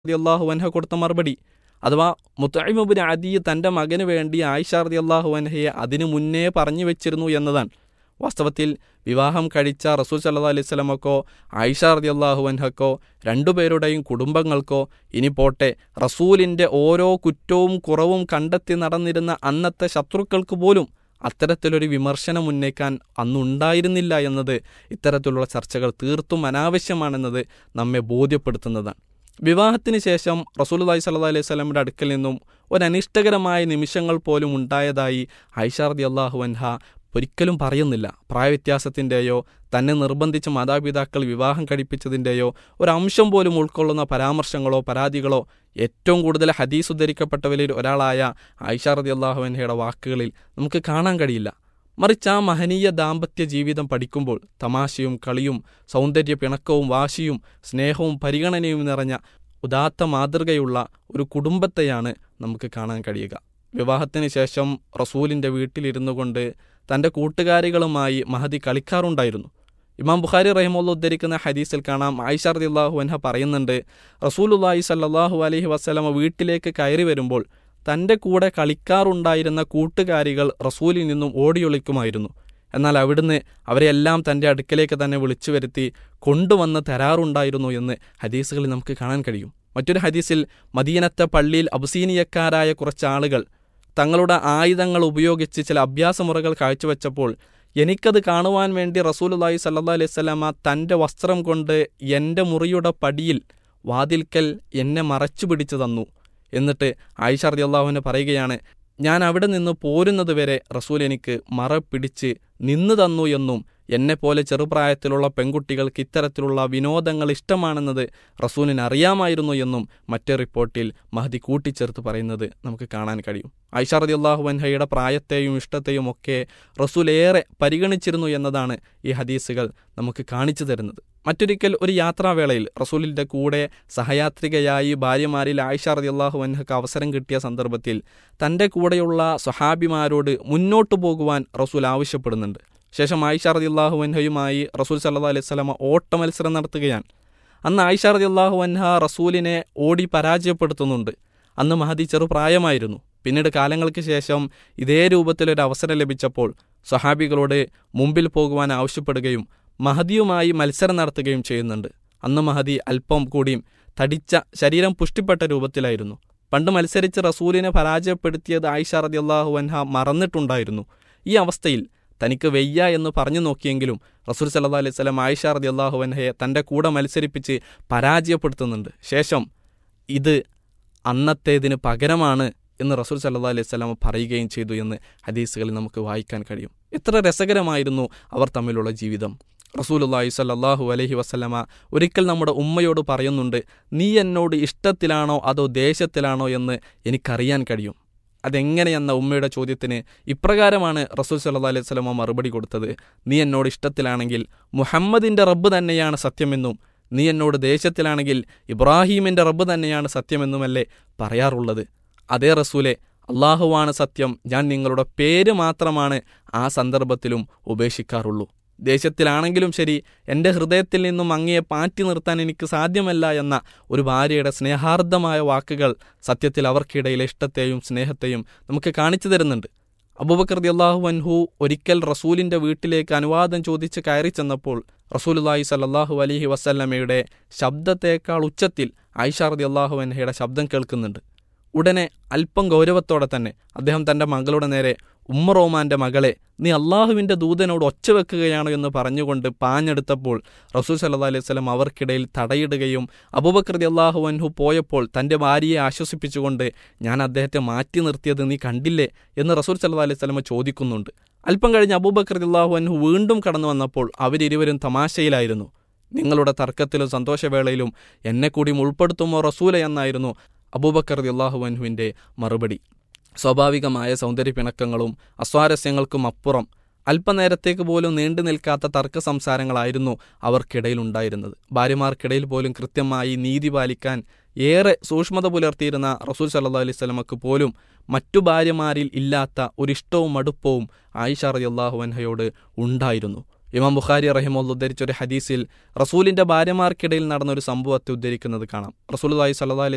അള്ളാഹു അൻഹ കൊടുത്ത മറുപടി അഥവാ മുത്തൈമുബിൻ അദി തൻ്റെ മകന് വേണ്ടി ആയിഷ റതി അള്ളാഹു അൻഹയെ അതിനു മുന്നേ പറഞ്ഞു വെച്ചിരുന്നു എന്നതാണ് വാസ്തവത്തിൽ വിവാഹം കഴിച്ച റസൂൽ സല്ലാ അലൈഹി സ്വലമക്കോ ആയിഷ റതി അള്ളാഹു അൻഹക്കോ രണ്ടുപേരുടെയും കുടുംബങ്ങൾക്കോ ഇനി പോട്ടെ റസൂലിൻ്റെ ഓരോ കുറ്റവും കുറവും കണ്ടെത്തി നടന്നിരുന്ന അന്നത്തെ ശത്രുക്കൾക്ക് പോലും അത്തരത്തിലൊരു വിമർശനം ഉന്നയിക്കാൻ അന്നുണ്ടായിരുന്നില്ല എന്നത് ഇത്തരത്തിലുള്ള ചർച്ചകൾ തീർത്തും അനാവശ്യമാണെന്നത് നമ്മെ ബോധ്യപ്പെടുത്തുന്നതാണ് വിവാഹത്തിന് ശേഷം റസൂലുല്ലാഹി സല്ലാ അലൈഹി സ്വലമിൻ്റെ അടുക്കൽ നിന്നും ഒരു അനിഷ്ടകരമായ നിമിഷങ്ങൾ പോലും ഉണ്ടായതായി ഐഷാർദി അള്ളാഹു അൻഹ ഒരിക്കലും പറയുന്നില്ല പ്രായവ്യത്യാസത്തിൻ്റെയോ തന്നെ നിർബന്ധിച്ച് മാതാപിതാക്കൾ വിവാഹം കഴിപ്പിച്ചതിൻ്റെയോ ഒരംശം പോലും ഉൾക്കൊള്ളുന്ന പരാമർശങ്ങളോ പരാതികളോ ഏറ്റവും കൂടുതൽ ഹദീസ് ഉദ്ധരിക്കപ്പെട്ടവരിൽ ഒരാളായ ഐഷാർദി അള്ളാഹു അൻഹയുടെ വാക്കുകളിൽ നമുക്ക് കാണാൻ കഴിയില്ല മറിച്ച് ആ മഹനീയ ദാമ്പത്യ ജീവിതം പഠിക്കുമ്പോൾ തമാശയും കളിയും സൗന്ദര്യ പിണക്കവും വാശിയും സ്നേഹവും പരിഗണനയും നിറഞ്ഞ ഉദാത്ത മാതൃകയുള്ള ഒരു കുടുംബത്തെയാണ് നമുക്ക് കാണാൻ കഴിയുക വിവാഹത്തിന് ശേഷം റസൂലിൻ്റെ വീട്ടിലിരുന്നു കൊണ്ട് തൻ്റെ കൂട്ടുകാരികളുമായി മഹദി കളിക്കാറുണ്ടായിരുന്നു ഇമാം ബുഖാരി റഹിമുള്ള ഉദ്ധരിക്കുന്ന ഹദീസിൽ കാണാം ആയിഷാർദി അള്ളാഹു അൻഹ പറയുന്നുണ്ട് റസൂലുല്ലാഹി സല്ലാഹു അലഹി വസ്ലമ വീട്ടിലേക്ക് കയറി വരുമ്പോൾ തൻ്റെ കൂടെ കളിക്കാറുണ്ടായിരുന്ന കൂട്ടുകാരികൾ റസൂലിൽ നിന്നും ഓടിയൊളിക്കുമായിരുന്നു എന്നാൽ അവിടുന്ന് അവരെല്ലാം തൻ്റെ അടുക്കലേക്ക് തന്നെ വിളിച്ചു വരുത്തി കൊണ്ടുവന്ന് തരാറുണ്ടായിരുന്നു എന്ന് ഹദീസുകളിൽ നമുക്ക് കാണാൻ കഴിയും മറ്റൊരു ഹദീസിൽ മദീനത്തെ പള്ളിയിൽ അബുസീനിയക്കാരായ കുറച്ച് ആളുകൾ തങ്ങളുടെ ആയുധങ്ങൾ ഉപയോഗിച്ച് ചില അഭ്യാസമുറകൾ കാഴ്ചവെച്ചപ്പോൾ എനിക്കത് കാണുവാൻ വേണ്ടി റസൂലുല്ലാഹി സല്ലാ അലൈഹി സ്വലാമ തൻ്റെ വസ്ത്രം കൊണ്ട് എൻ്റെ മുറിയുടെ പടിയിൽ വാതിൽക്കൽ എന്നെ മറച്ചു പിടിച്ചു തന്നു എന്നിട്ട് ആയിഷ റതി അള്ളാഹുവിനെ പറയുകയാണ് ഞാൻ അവിടെ നിന്ന് പോരുന്നത് വരെ റസൂൽ എനിക്ക് മറ പിടിച്ച് നിന്നു തന്നു എന്നും എന്നെപ്പോലെ ചെറുപ്രായത്തിലുള്ള പെൺകുട്ടികൾക്ക് ഇത്തരത്തിലുള്ള വിനോദങ്ങൾ ഇഷ്ടമാണെന്നത് റസൂലിന് അറിയാമായിരുന്നു എന്നും മറ്റേ റിപ്പോർട്ടിൽ മഹദി കൂട്ടിച്ചേർത്ത് പറയുന്നത് നമുക്ക് കാണാൻ കഴിയും ഐഷ റതി അള്ളാഹു വൻഹയുടെ പ്രായത്തെയും ഇഷ്ടത്തെയും ഒക്കെ റസൂൽ ഏറെ പരിഗണിച്ചിരുന്നു എന്നതാണ് ഈ ഹദീസുകൾ നമുക്ക് കാണിച്ചു തരുന്നത് മറ്റൊരിക്കൽ ഒരു യാത്രാവേളയിൽ റസൂലിൻ്റെ കൂടെ സഹയാത്രികയായി ഭാര്യമാരിൽ ആയിഷ റതി അള്ളാഹു വൻഹക്ക് അവസരം കിട്ടിയ സന്ദർഭത്തിൽ തൻ്റെ കൂടെയുള്ള സ്വഹാബിമാരോട് മുന്നോട്ടു പോകുവാൻ റസൂൽ ആവശ്യപ്പെടുന്നുണ്ട് ശേഷം ആയിഷ റതി അള്ളാഹു വൻഹയുമായി റസൂൽ സല്ലാ അലൈഹി സ്വലമ ഓട്ട മത്സരം നടത്തുകയാണ് അന്ന് ആയിഷ റതി അള്ളാഹു വൻഹ റസൂലിനെ ഓടി പരാജയപ്പെടുത്തുന്നുണ്ട് അന്ന് മഹദി ചെറുപ്രായമായിരുന്നു പിന്നീട് കാലങ്ങൾക്ക് ശേഷം ഇതേ രൂപത്തിലൊരു അവസരം ലഭിച്ചപ്പോൾ സ്വഹാബികളോട് മുമ്പിൽ പോകുവാൻ ആവശ്യപ്പെടുകയും മഹദിയുമായി മത്സരം നടത്തുകയും ചെയ്യുന്നുണ്ട് അന്ന് മഹദി അല്പം കൂടിയും തടിച്ച ശരീരം പുഷ്ടിപ്പെട്ട രൂപത്തിലായിരുന്നു പണ്ട് മത്സരിച്ച് റസൂലിനെ പരാജയപ്പെടുത്തിയത് ആയിഷ റതി അള്ളാഹു വൻഹ മറന്നിട്ടുണ്ടായിരുന്നു ഈ അവസ്ഥയിൽ തനിക്ക് വെയ്യ എന്ന് പറഞ്ഞു നോക്കിയെങ്കിലും റസൂൽ സല്ലാ അലൈഹി സ്വലം ആയിഷ റതി അള്ളാഹു വൻഹയെ തൻ്റെ കൂടെ മത്സരിപ്പിച്ച് പരാജയപ്പെടുത്തുന്നുണ്ട് ശേഷം ഇത് അന്നത്തേതിന് പകരമാണ് എന്ന് റസൂൽ സല്ലാ അലൈഹി സ്വലാം പറയുകയും ചെയ്തു എന്ന് ഹദീസുകളിൽ നമുക്ക് വായിക്കാൻ കഴിയും എത്ര രസകരമായിരുന്നു അവർ തമ്മിലുള്ള ജീവിതം റസൂലുല്ലാഹി സല്ലാഹു അലഹി വസ്ലമ ഒരിക്കൽ നമ്മുടെ ഉമ്മയോട് പറയുന്നുണ്ട് നീ എന്നോട് ഇഷ്ടത്തിലാണോ അതോ ദേശത്തിലാണോ എന്ന് എനിക്കറിയാൻ കഴിയും അതെങ്ങനെയെന്ന ഉമ്മയുടെ ചോദ്യത്തിന് ഇപ്രകാരമാണ് റസൂൽ സല്ലാ അലൈഹി സ്വലമ മറുപടി കൊടുത്തത് നീ എന്നോട് ഇഷ്ടത്തിലാണെങ്കിൽ മുഹമ്മദിൻ്റെ റബ്ബ് തന്നെയാണ് സത്യമെന്നും നീ എന്നോട് ദേശത്തിലാണെങ്കിൽ ഇബ്രാഹീമിൻ്റെ റബ്ബ് തന്നെയാണ് സത്യമെന്നുമല്ലേ പറയാറുള്ളത് അതേ റസൂലെ അള്ളാഹുവാണ് സത്യം ഞാൻ നിങ്ങളുടെ പേര് മാത്രമാണ് ആ സന്ദർഭത്തിലും ഉപേക്ഷിക്കാറുള്ളൂ ദേശത്തിലാണെങ്കിലും ശരി എൻ്റെ ഹൃദയത്തിൽ നിന്നും അങ്ങയെ പാറ്റി നിർത്താൻ എനിക്ക് സാധ്യമല്ല എന്ന ഒരു ഭാര്യയുടെ സ്നേഹാർദ്ദമായ വാക്കുകൾ സത്യത്തിൽ അവർക്കിടയിലെ ഇഷ്ടത്തെയും സ്നേഹത്തെയും നമുക്ക് കാണിച്ചു തരുന്നുണ്ട് അബൂബക്കർ അള്ളാഹു അൻഹു ഒരിക്കൽ റസൂലിൻ്റെ വീട്ടിലേക്ക് അനുവാദം ചോദിച്ച് കയറി ചെന്നപ്പോൾ റസൂലുല്ലാഹി സല്ലാഹു അലഹി വസല്ലമയുടെ ശബ്ദത്തേക്കാൾ ഉച്ചത്തിൽ ഐഷാർദി അള്ളാഹു അൻഹയുടെ ശബ്ദം കേൾക്കുന്നുണ്ട് ഉടനെ അല്പം ഗൗരവത്തോടെ തന്നെ അദ്ദേഹം തൻ്റെ മകളുടെ നേരെ ഉമ്മ റോമാൻ്റെ മകളെ നീ അള്ളാഹുവിൻ്റെ ദൂതനോട് ഒച്ച വെക്കുകയാണോ എന്ന് പറഞ്ഞുകൊണ്ട് പാഞ്ഞെടുത്തപ്പോൾ റസൂൽ സല്ലാ അലൈഹി സ്വലം അവർക്കിടയിൽ തടയിടുകയും അബൂബക്രതി അള്ളാഹു അൻഹു പോയപ്പോൾ തൻ്റെ ഭാര്യയെ ആശ്വസിപ്പിച്ചുകൊണ്ട് ഞാൻ അദ്ദേഹത്തെ മാറ്റി നിർത്തിയത് നീ കണ്ടില്ലേ എന്ന് റസൂൽ സല്ലാ അലൈഹി സ്വലമ ചോദിക്കുന്നുണ്ട് അല്പം കഴിഞ്ഞ് അബൂബക്രതി അള്ളാഹു അൻഹു വീണ്ടും കടന്നു വന്നപ്പോൾ അവരിരുവരും തമാശയിലായിരുന്നു നിങ്ങളുടെ തർക്കത്തിലും സന്തോഷവേളയിലും എന്നെ കൂടി ഉൾപ്പെടുത്തുമോ റസൂല എന്നായിരുന്നു അബൂബക്കർ അള്ളാഹു അൻഹുവിൻ്റെ മറുപടി സ്വാഭാവികമായ സൗന്ദര്യ പിണക്കങ്ങളും അസ്വാരസ്യങ്ങൾക്കും അപ്പുറം അല്പനേരത്തേക്ക് പോലും നീണ്ടു നിൽക്കാത്ത തർക്ക സംസാരങ്ങളായിരുന്നു അവർക്കിടയിൽ ഉണ്ടായിരുന്നത് ഭാര്യമാർക്കിടയിൽ പോലും കൃത്യമായി നീതി പാലിക്കാൻ ഏറെ സൂക്ഷ്മത പുലർത്തിയിരുന്ന റസൂൽ സല്ലാ അലൈഹി സ്വലമക്ക് പോലും മറ്റു ഭാര്യമാരിൽ ഇല്ലാത്ത ഒരിഷ്ടവും മടുപ്പവും ആയിഷ റതി അള്ളാഹു അൻഹയോട് ഉണ്ടായിരുന്നു ഇമാം ബുഖാരി റഹിമുള്ള ഉദ്ധരിച്ച ഒരു ഹദീസിൽ റസൂലിന്റെ ഭാര്യമാർക്കിടയിൽ നടന്ന ഒരു സംഭവത്തെ ഉദ്ധരിക്കുന്നത് കാണാം റസൂൽ അലൈഹി സല്ലാ അലൈഹി